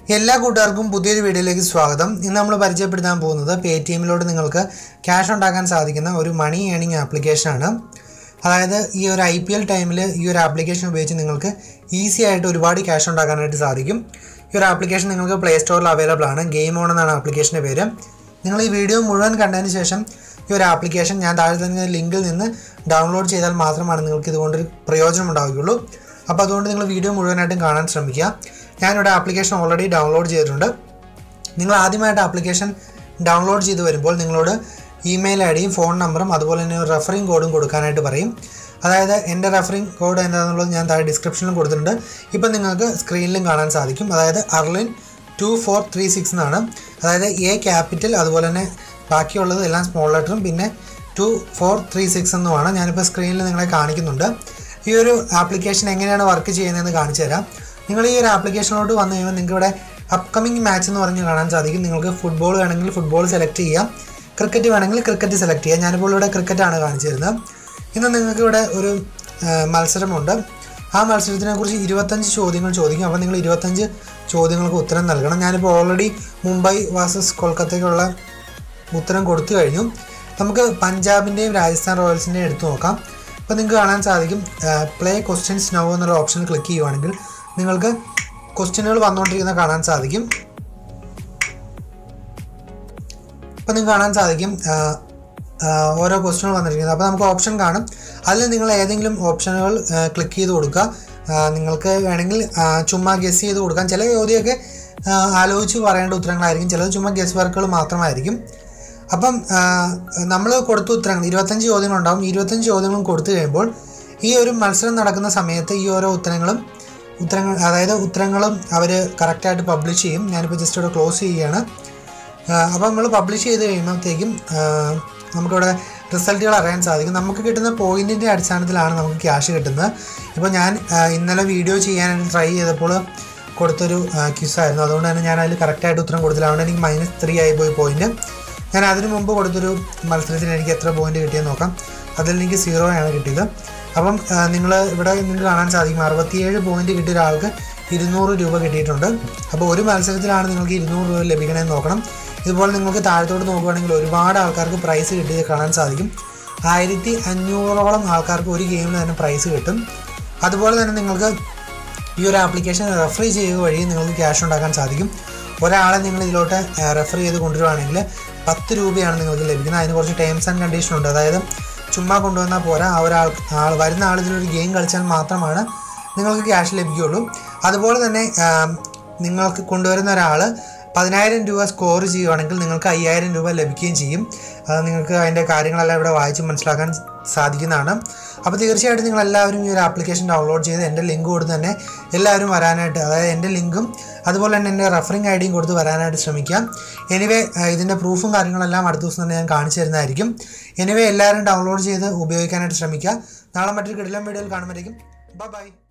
എല്ലാ കൂട്ടുകാർക്കും പുതിയൊരു വീഡിയോയിലേക്ക് സ്വാഗതം ഇന്ന് നമ്മൾ പരിചയപ്പെടുത്താൻ പോകുന്നത് പേ ടി എമ്മിലൂടെ നിങ്ങൾക്ക് ക്യാഷ് ഉണ്ടാക്കാൻ സാധിക്കുന്ന ഒരു മണി ഏണിംഗ് ആപ്ലിക്കേഷനാണ് അതായത് ഈ ഒരു ഐ പി എൽ ടൈമിൽ ഈ ഒരു ആപ്ലിക്കേഷൻ ഉപയോഗിച്ച് നിങ്ങൾക്ക് ഈസി ആയിട്ട് ഒരുപാട് ക്യാഷ് ഉണ്ടാക്കാനായിട്ട് സാധിക്കും ഈ ഒരു ആപ്ലിക്കേഷൻ നിങ്ങൾക്ക് പ്ലേ സ്റ്റോറിൽ അവൈലബിൾ ആണ് ഗെയിം ഓൺ എന്നാണ് ആപ്ലിക്കേഷൻ്റെ പേര് നിങ്ങൾ ഈ വീഡിയോ മുഴുവൻ കണ്ടതിന് ശേഷം ഈ ഒരു ആപ്ലിക്കേഷൻ ഞാൻ താഴെ തന്നെ ലിങ്കിൽ നിന്ന് ഡൗൺലോഡ് ചെയ്താൽ മാത്രമാണ് നിങ്ങൾക്ക് ഇതുകൊണ്ടൊരു പ്രയോജനം ഉണ്ടാവുകയുള്ളൂ അപ്പോൾ അതുകൊണ്ട് നിങ്ങൾ വീഡിയോ മുഴുവനായിട്ടും കാണാൻ ശ്രമിക്കുക ഞാനിവിടെ ആപ്ലിക്കേഷൻ ഓൾറെഡി ഡൗൺലോഡ് ചെയ്തിട്ടുണ്ട് നിങ്ങൾ ആദ്യമായിട്ട് ആപ്ലിക്കേഷൻ ഡൗൺലോഡ് ചെയ്ത് വരുമ്പോൾ നിങ്ങളോട് ഇമെയിൽ ഐ ഡിയും ഫോൺ നമ്പറും അതുപോലെ തന്നെ ഒരു റെഫറിങ് കോഡും കൊടുക്കാനായിട്ട് പറയും അതായത് എൻ്റെ റെഫറിങ് കോഡ് എന്താണെന്നുള്ളത് ഞാൻ താഴെ ഡിസ്ക്രിപ്ഷനിലും കൊടുത്തിട്ടുണ്ട് ഇപ്പം നിങ്ങൾക്ക് സ്ക്രീനിലും കാണാൻ സാധിക്കും അതായത് അർലിൻ ടു ഫോർ ത്രീ സിക്സ് എന്നാണ് അതായത് എ ക്യാപിറ്റൽ അതുപോലെ തന്നെ ബാക്കിയുള്ളത് എല്ലാം സ്മോൾ ലെറ്ററും പിന്നെ ടു ഫോർ ത്രീ സിക്സ് എന്നുമാണ് ഞാനിപ്പോൾ സ്ക്രീനിൽ നിങ്ങളെ കാണിക്കുന്നുണ്ട് ഈ ഒരു ആപ്ലിക്കേഷൻ എങ്ങനെയാണ് വർക്ക് ചെയ്യുന്നതെന്ന് കാണിച്ചു തരാം നിങ്ങൾ ഈ ഒരു ആപ്ലിക്കേഷനിലോട്ട് വന്നു കഴിയുമ്പോൾ നിങ്ങൾക്ക് ഇവിടെ അപ്കമിങ് മാച്ച് എന്ന് പറഞ്ഞ് കാണാൻ സാധിക്കും നിങ്ങൾക്ക് ഫുട്ബോൾ വേണമെങ്കിൽ ഫുട്ബോൾ സെലക്ട് ചെയ്യാം ക്രിക്കറ്റ് വേണമെങ്കിൽ ക്രിക്കറ്റ് സെലക്ട് ചെയ്യാം ഞാനിപ്പോൾ ഇവിടെ ക്രിക്കറ്റാണ് കാണിച്ചു തരുന്നത് ഇന്ന് നിങ്ങൾക്ക് ഇവിടെ ഒരു ആ, മത്സരമുണ്ട് ആ മത്സരത്തിനെ കുറിച്ച് ഇരുപത്തഞ്ച് ചോദ്യങ്ങൾ ചോദിക്കും അപ്പോൾ നിങ്ങൾ ഇരുപത്തഞ്ച് ചോദ്യങ്ങൾക്ക് ഉത്തരം നൽകണം ഞാനിപ്പോൾ ഓൾറെഡി മുംബൈ വാസസ് കൊൽക്കത്തയ്ക്കുള്ള ഉത്തരം കൊടുത്തു കഴിഞ്ഞു നമുക്ക് പഞ്ചാബിൻ്റെയും രാജസ്ഥാൻ റോയൽസിൻ്റെയും എടുത്തു നോക്കാം അപ്പോൾ നിങ്ങൾക്ക് കാണാൻ സാധിക്കും പ്ലേ ക്വസ്റ്റ്യൻസ് നോ എന്നുള്ള ഓപ്ഷൻ ക്ലിക്ക് ചെയ്യുവാണെങ്കിൽ നിങ്ങൾക്ക് ക്വസ്റ്റ്യനുകൾ വന്നുകൊണ്ടിരിക്കുന്നത് കാണാൻ സാധിക്കും അപ്പോൾ നിങ്ങൾക്ക് കാണാൻ സാധിക്കും ആ, ആ, ഓരോ ക്വസ്റ്റ്യനുകൾ വന്നിരിക്കുന്നത് അപ്പോൾ നമുക്ക് ഓപ്ഷൻ കാണും അതിൽ നിങ്ങൾ ഏതെങ്കിലും ഓപ്ഷനുകൾ ക്ലിക്ക് ചെയ്ത് കൊടുക്കുക ആ, നിങ്ങൾക്ക് വേണമെങ്കിൽ ആ, ചുമ്മാ ഗസ് ചെയ്ത് കൊടുക്കാം ചില ചോദ്യമൊക്കെ ആ, ആലോചിച്ച് പറയേണ്ട ഉത്തരങ്ങളായിരിക്കും ചിലത് ചുമ്മാ ഗസ് വർക്കുകൾ മാത്രമായിരിക്കും അപ്പം നമ്മൾ കൊടുത്ത ഉത്തരങ്ങൾ ഇരുപത്തഞ്ച് ചോദ്യങ്ങളുണ്ടാവും ഈ ഇരുപത്തഞ്ച് ചോദ്യങ്ങളും കൊടുത്തു കഴിയുമ്പോൾ ഈ ഒരു മത്സരം നടക്കുന്ന സമയത്ത് ഈ ഓരോ ഉത്തരങ്ങളും ഉത്തരങ്ങൾ അതായത് ഉത്തരങ്ങളും അവർ കറക്റ്റായിട്ട് പബ്ലിഷ് ചെയ്യും ഞാനിപ്പോൾ ജസ്റ്റ് ഇവിടെ ക്ലോസ് ചെയ്യുകയാണ് അപ്പോൾ നമ്മൾ പബ്ലിഷ് ചെയ്ത് കഴിയുമ്പോഴത്തേക്കും ആ, നമുക്കിവിടെ റിസൾട്ടുകൾ അറിയാൻ സാധിക്കും നമുക്ക് കിട്ടുന്ന പോയിൻറ്റിൻ്റെ അടിസ്ഥാനത്തിലാണ് നമുക്ക് ക്യാഷ് കിട്ടുന്നത് ഇപ്പോൾ ഞാൻ ആ, ഇന്നലെ വീഡിയോ ചെയ്യാനായിട്ട് ട്രൈ ചെയ്തപ്പോൾ കൊടുത്തൊരു ക്യൂസായിരുന്നു അതുകൊണ്ട് തന്നെ ഞാൻ അതിൽ കറക്റ്റായിട്ട് ഉത്തരം കൊടുത്തില്ല അതുകൊണ്ട് എനിക്ക് മൈനസ് ത്രീ ആയി പോയി പോയിൻറ്റ് ഞാൻ അതിന് മുമ്പ് കൊടുത്തൊരു മത്സരത്തിന് എനിക്ക് എത്ര പോയിന്റ് കിട്ടിയെന്ന് നോക്കാം അതിൽ എനിക്ക് സീറോ ആണ് കിട്ടിയത് അപ്പം നിങ്ങൾ ഇവിടെ നിങ്ങൾക്ക് കാണാൻ സാധിക്കും അറുപത്തിയേഴ് പോയിന്റ് കിട്ടിയ ഒരാൾക്ക് ഇരുന്നൂറ് രൂപ കിട്ടിയിട്ടുണ്ട് അപ്പോൾ ഒരു മത്സരത്തിലാണ് നിങ്ങൾക്ക് ഇരുന്നൂറ് രൂപ ലഭിക്കണമെന്ന് നോക്കണം ഇതുപോലെ നിങ്ങൾക്ക് താഴത്തോട്ട് നോക്കുകയാണെങ്കിൽ ഒരുപാട് ആൾക്കാർക്ക് പ്രൈസ് കിട്ടിയത് കാണാൻ സാധിക്കും ആയിരത്തി അഞ്ഞൂറോളം ആൾക്കാർക്ക് ഒരു ഗെയിമിൽ തന്നെ പ്രൈസ് കിട്ടും അതുപോലെ തന്നെ നിങ്ങൾക്ക് ഈ ഒരു ആപ്ലിക്കേഷൻ റെഫർ ചെയ്യുക വഴി നിങ്ങൾക്ക് ക്യാഷ് ഉണ്ടാക്കാൻ സാധിക്കും ഒരാളെ നിങ്ങൾ ഇതിലോട്ട് റെഫർ ചെയ്ത് കൊണ്ടുവരുവാണെങ്കിൽ പത്ത് രൂപയാണ് നിങ്ങൾക്ക് ലഭിക്കുന്നത് അതിന് കുറച്ച് ടേംസ് ആൻഡ് കണ്ടീഷൻ ഉണ്ട് അതായത് ചുമ്മാ കൊണ്ടുവന്നാൽ പോരാ ആ ഒരാൾ ആൾ വരുന്ന ആൾ ഇതിലൊരു ഗെയിം കളിച്ചാൽ മാത്രമാണ് നിങ്ങൾക്ക് ക്യാഷ് ലഭിക്കുകയുള്ളൂ അതുപോലെ തന്നെ ആ, നിങ്ങൾക്ക് കൊണ്ടുവരുന്ന ഒരാൾ പതിനായിരം രൂപ സ്കോർ ചെയ്യുവാണെങ്കിൽ നിങ്ങൾക്ക് അയ്യായിരം രൂപ ലഭിക്കുകയും ചെയ്യും അത് നിങ്ങൾക്ക് അതിൻ്റെ കാര്യങ്ങളെല്ലാം ഇവിടെ വായിച്ച് മനസ്സിലാക്കാൻ സാധിക്കുന്നതാണ് അപ്പോൾ തീർച്ചയായിട്ടും നിങ്ങൾ എല്ലാവരും ഈ ഒരു ആപ്ലിക്കേഷൻ ഡൗൺലോഡ് ചെയ്ത് എൻ്റെ ലിങ്ക് കൊടുത്ത് തന്നെ എല്ലാവരും വരാനായിട്ട് അതായത് എൻ്റെ ലിങ്കും അതുപോലെ തന്നെ എൻ്റെ റെഫറിങ് ഐ ഡിയും കൊടുത്ത് വരാനായിട്ട് ശ്രമിക്കാം എനിവേ ഇതിൻ്റെ പ്രൂഫും കാര്യങ്ങളെല്ലാം അടുത്ത ദിവസം തന്നെ ഞാൻ കാണിച്ചു തരുന്നതായിരിക്കും എനിവേ എല്ലാവരും ഡൗൺലോഡ് ചെയ്ത് ഉപയോഗിക്കാനായിട്ട് ശ്രമിക്കുക നാളെ മറ്റൊരു കിടിലം വീഡിയോയിൽ കാണുമ്പോഴേക്കും ബൈ